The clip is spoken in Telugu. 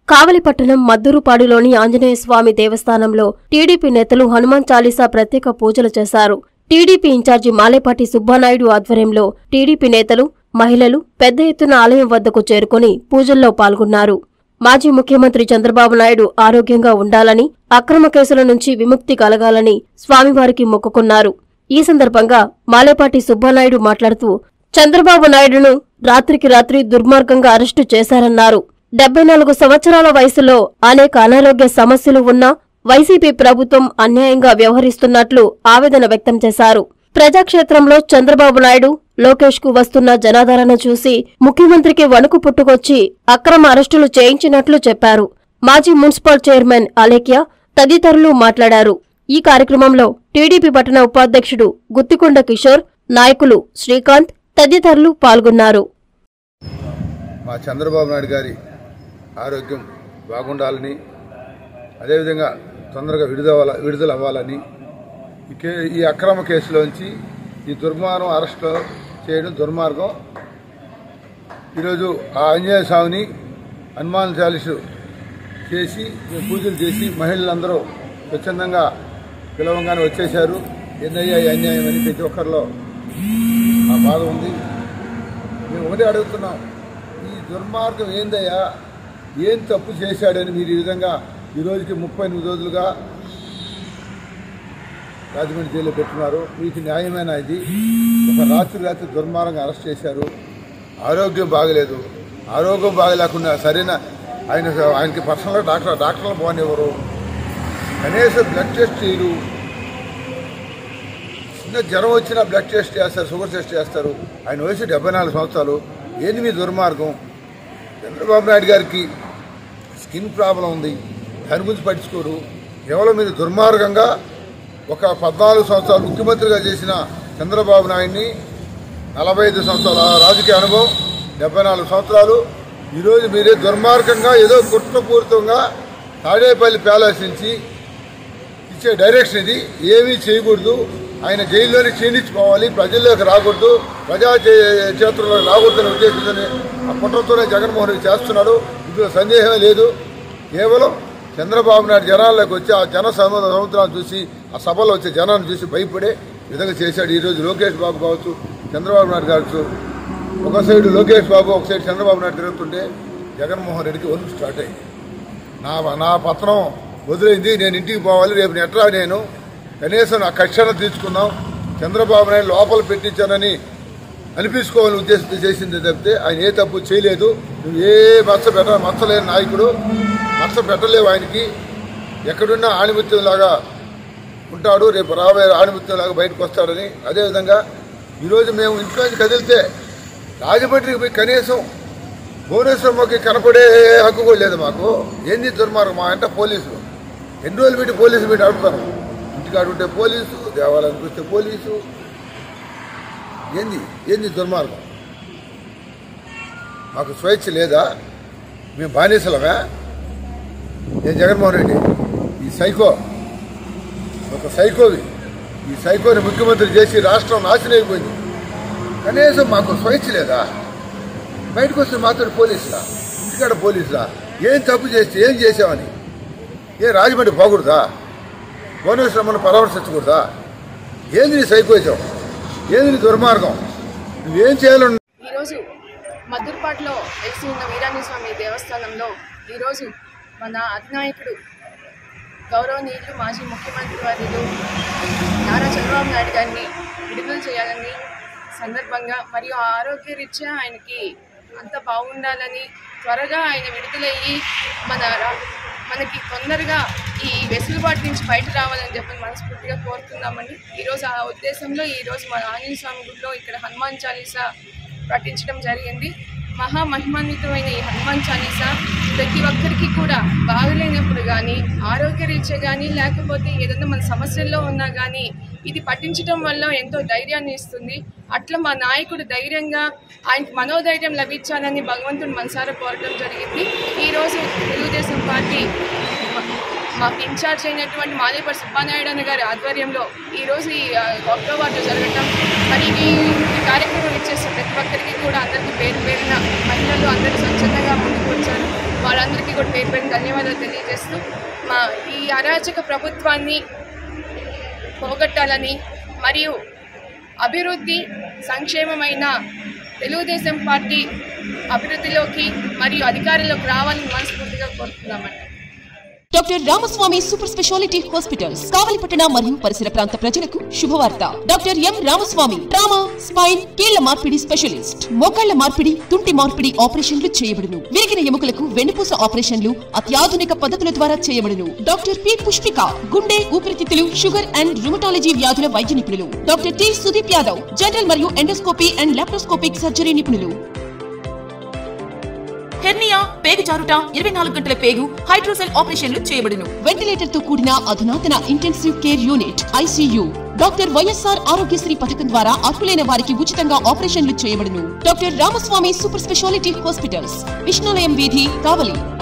కావలిపట్టణం మద్దూరుపాడులోని ఆంజనేయ స్వామి దేవస్థానంలో టీడీపీ నేతలు హనుమాన్ చాలీసా ప్రత్యేక పూజలు చేశారు టీడీపీ ఇన్ఛార్జి మాలేపాటి సుబ్బానాయుడు ఆధ్వర్యంలో టీడీపీ నేతలు మహిళలు పెద్ద ఎత్తున ఆలయం వద్దకు చేరుకుని పూజల్లో పాల్గొన్నారు మాజీ ముఖ్యమంత్రి చంద్రబాబు నాయుడు ఆరోగ్యంగా ఉండాలని అక్రమ కేసుల నుంచి విముక్తి కలగాలని స్వామివారికి మొక్కుకున్నారు ఈ సందర్భంగా మాలేపాటి సుబ్బానాయుడు మాట్లాడుతూ చంద్రబాబు నాయుడును రాత్రికి రాత్రి దుర్మార్గంగా అరెస్టు చేశారన్నారు డెబ్బై నాలుగు సంవత్సరాల వయసులో అనేక అనారోగ్య సమస్యలు ఉన్నా వైసీపీ ప్రభుత్వం అన్యాయంగా వ్యవహరిస్తున్నట్లు ఆవేదన వ్యక్తం చేశారు ప్రజాక్షేత్రంలో చంద్రబాబు నాయుడు లోకేష్ కు వస్తున్న జనాదరణ చూసి ముఖ్యమంత్రికి వణుకు పుట్టుకొచ్చి అక్రమ అరెస్టులు చేయించినట్లు చెప్పారు మాజీ మున్సిపల్ చైర్మన్ అలేఖ్య తదితరులు మాట్లాడారు ఈ కార్యక్రమంలో టీడీపీ పట్టణ ఉపాధ్యక్షుడు గుత్తికొండ కిషోర్ నాయకులు శ్రీకాంత్ తదితరులు పాల్గొన్నారు మా చంద్రబాబు నాయుడు గారి ఆరోగ్యం బాగుండాలని అదేవిధంగా తొందరగా విడుదల విడుదల అవ్వాలని ఈ కే ఈ అక్రమ కేసులోంచి ఈ దుర్మార్గం అరెస్ట్ చేయడం దుర్మార్గం ఈరోజు ఆ ఆంజనేయ స్వామిని హనుమాన్ చాలీసు చేసి మేము పూజలు చేసి మహిళలందరూ స్వచ్ఛందంగా పిలవంగానే వచ్చేశారు ఏందయ్యా ఈ అన్యాయం అని ప్రతి ఒక్కరిలో ఆ బాధ ఉంది మేము ఒకటే అడుగుతున్నాం ఈ దుర్మార్గం ఏందయ్యా ఏం తప్పు చేశాడని మీరు ఈ విధంగా ఈ రోజుకి ముప్పై ఎనిమిది రోజులుగా రాజమండ్రి జైల్లో పెట్టున్నారు మీకు న్యాయమైన ఇది ఒక రాత్రి రాత్రి దుర్మార్గంగా అరెస్ట్ చేశారు ఆరోగ్యం బాగలేదు ఆరోగ్యం బాగలేకుండా సరైన ఆయన ఆయనకి పర్సనల్గా డాక్టర్ డాక్టర్లు పోనివ్వరు కనీసం బ్లడ్ టెస్ట్ చేయరు చిన్న జ్వరం వచ్చినా బ్లడ్ టెస్ట్ చేస్తారు షుగర్ టెస్ట్ చేస్తారు ఆయన వయసు డెబ్బై నాలుగు సంవత్సరాలు ఏంది మీ దుర్మార్గం చంద్రబాబు నాయుడు గారికి స్కిన్ ప్రాబ్లం ఉంది దాని గురించి పట్టించుకోరు కేవలం మీరు దుర్మార్గంగా ఒక పద్నాలుగు సంవత్సరాలు ముఖ్యమంత్రిగా చేసిన చంద్రబాబు నాయుడిని నలభై ఐదు సంవత్సరాల రాజకీయ అనుభవం డెబ్బై నాలుగు సంవత్సరాలు ఈరోజు మీరే దుర్మార్గంగా ఏదో కుట్రపూరితంగా తాడేపల్లి ప్యాలెస్ నుంచి ఇచ్చే డైరెక్షన్ ఇది ఏమీ చేయకూడదు ఆయన జైల్లోనే క్షీణించుకోవాలి ప్రజల్లోకి రాకూడదు ప్రజా చే- క్షేత్రంలోకి రాకూడదని ఉద్దేశంతోనే ఆ కుట్రతోనే జగన్మోహన్ రెడ్డి చేస్తున్నాడు ఇందులో సందేహమే లేదు కేవలం చంద్రబాబు నాయుడు జనాల్లోకి వచ్చి ఆ జన సముద్ర సముద్రాన్ని చూసి ఆ సభలో వచ్చే జనాన్ని చూసి భయపడే విధంగా చేశాడు ఈరోజు లోకేష్ బాబు కావచ్చు చంద్రబాబు నాయుడు కావచ్చు ఒక సైడు లోకేష్ బాబు ఒక సైడు చంద్రబాబు నాయుడు తిరుగుతుంటే జగన్మోహన్ రెడ్డికి వణుకు స్టార్ట్ అయింది నా నా పత్రం వదిలేంది నేను ఇంటికి పోవాలి రేపు ఎట్లా నేను కనీసం నా కక్షణ తీర్చుకుందాం చంద్రబాబు నాయుడు లోపల పెట్టించానని అనిపించుకోవాలని ఉద్దేశంతో చేసింది తప్పితే ఆయన ఏ తప్పు చేయలేదు నువ్వు ఏ మచ్చ పెట్ట మచ్చలేని నాయకుడు మచ్చ పెట్టలేవు ఆయనకి ఎక్కడున్నా ఆణిముత్యంలాగా ఉంటాడు రేపు రాబోయే ఆణిముత్యంలాగా బయటకు వస్తాడని అదేవిధంగా ఈరోజు మేము ఇంట్లోంచి కదిలితే రాజమండ్రికి పోయి కనీసం భువనేశ్వరమ్మకి కనపడే హక్కు కూడా లేదు మాకు ఏంది దుర్మార్గం మా అంటే పోలీసులు ఎన్ని రోజులు పెట్టి పోలీసు పెట్టి అడుగుతాను ఇంటికి అడుగుంటే పోలీసు దేవాలయానికి వస్తే పోలీసు ఏంది ఏంది దుర్మార్గం మాకు స్వేచ్ఛ లేదా మేము బానిసలమే నేను జగన్మోహన్ రెడ్డి ఈ సైకో ఒక సైకోవి ఈ సైకోని ముఖ్యమంత్రి చేసి రాష్ట్రం నాశనం అయిపోయింది కనీసం మాకు స్వేచ్ఛ లేదా బయటకు వస్తే మాత్రం పోలీసులా ఇంటికాడ పోలీసులా ఏం తప్పు చేస్తే ఏం చేసావని ఏ రాజమండ్రి పోకూడదా భువనేశ్వరమ్మను పరామర్శించకూడదా ఏంది నీ సైకోయిజం ఏంది నీ దుర్మార్గం నువ్వేం చేయాలని ఈరోజు మద్దూరుపాటులో వెలిసి ఉన్న వీరాంజనేయ స్వామి దేవస్థానంలో ఈరోజు మన అధినాయకుడు గౌరవనీయులు మాజీ ముఖ్యమంత్రి వర్యులు నారా చంద్రబాబు నాయుడు గారిని విడుదల చేయాలని సందర్భంగా మరియు ఆ ఆరోగ్యరీత్యా ఆయనకి అంత బాగుండాలని త్వరగా ఆయన విడుదలయ్యి మన రా- మనకి తొందరగా ఈ వెసులుబాటు నుంచి బయట రావాలని చెప్పి మనస్ఫూర్తిగా కోరుతున్నామండి ఈరోజు ఆ ఉద్దేశంలో ఈరోజు మన ఆంజనేయ స్వామి గుడిలో ఇక్కడ హనుమాన్ చాలీసా పఠించడం జరిగింది మహా మహిమాన్వితమైన ఈ హనుమాన్ చాలీసా ప్రతి ఒక్కరికి కూడా బాగలేనప్పుడు కానీ ఆరోగ్యరీత్యా కానీ లేకపోతే ఏదైనా మన సమస్యల్లో ఉన్నా కానీ ఇది పఠించడం వల్ల ఎంతో ధైర్యాన్ని ఇస్తుంది అట్లా మా నాయకుడు ధైర్యంగా ఆయనకి మనోధైర్యం లభించాలని భగవంతుడు మనసారా కోరడం జరిగింది ఈరోజు తెలుగుదేశం పార్టీ మాకు ఇన్ఛార్జ్ అయినటువంటి మాదేపల్లి సుబ్బానాయుడు అన్న గారి ఆధ్వర్యంలో ఈరోజు ఈ ఆ, అక్టోబర్లో జరగటం మరి ఈ ఈ కార్యక్రమం సపోర్ట్ చేసిన ప్రతి ఒక్కరికి కూడా అందరికీ పేరు పేరున మహిళలు అందరూ స్వచ్ఛందంగా ముందుకు వచ్చారు వాళ్ళందరికీ కూడా పేరు పేరు ధన్యవాదాలు తెలియజేస్తూ మా ఈ అరాచక ప్రభుత్వాన్ని పోగొట్టాలని మరియు అభివృద్ధి సంక్షేమమైన తెలుగుదేశం పార్టీ అభివృద్ధిలోకి మరియు అధికారంలోకి రావాలని మనస్ఫూర్తిగా కోరుతున్నామండి doctor Ramaswamy super speciality hospitals కావలిపట్టణ మరియు పరిసర ప్రాంత ప్రజలకు శుభవార్త doctor M Ramaswamy trauma spine కీళ్ల మార్పిడి స్పెషలిస్ట్ మోకాళ్ల మార్పిడి తుంటి మార్పిడి ఆపరేషన్లు చేయబడును విరిగిన ఎముకలకు వెన్నుపూస ఆపరేషన్లు అత్యాధునిక పద్ధతుల ద్వారా చేయబడును డాక్టర్ పి పుష్పిక గుండె ఊపిరితిత్తులు షుగర్ అండ్ రుమటాలజీ వ్యాధుల వైద్య నిపుణులు doctor T Sudeep Yadav general మరియు ఎండోస్కోపీ అండ్ లాప్రోస్కోపిక్ సర్జరీ నిపుణులు హెర్నియా పేగు జారుట ఇరవై నాలుగు గంటల పేగు హైడ్రోసెల్ ఆపరేషన్లు చేయబడును వెంటిలేటర్ తో కూడిన అధునాతన intensive care unit ICU doctor YSR Aarogyasri పథకం ద్వారా అర్హులైన వారికి ఉచితంగా ఆపరేషన్లు చేయబడును doctor Ramaswamy super speciality hospitals విష్ణులయం వీధి కావలి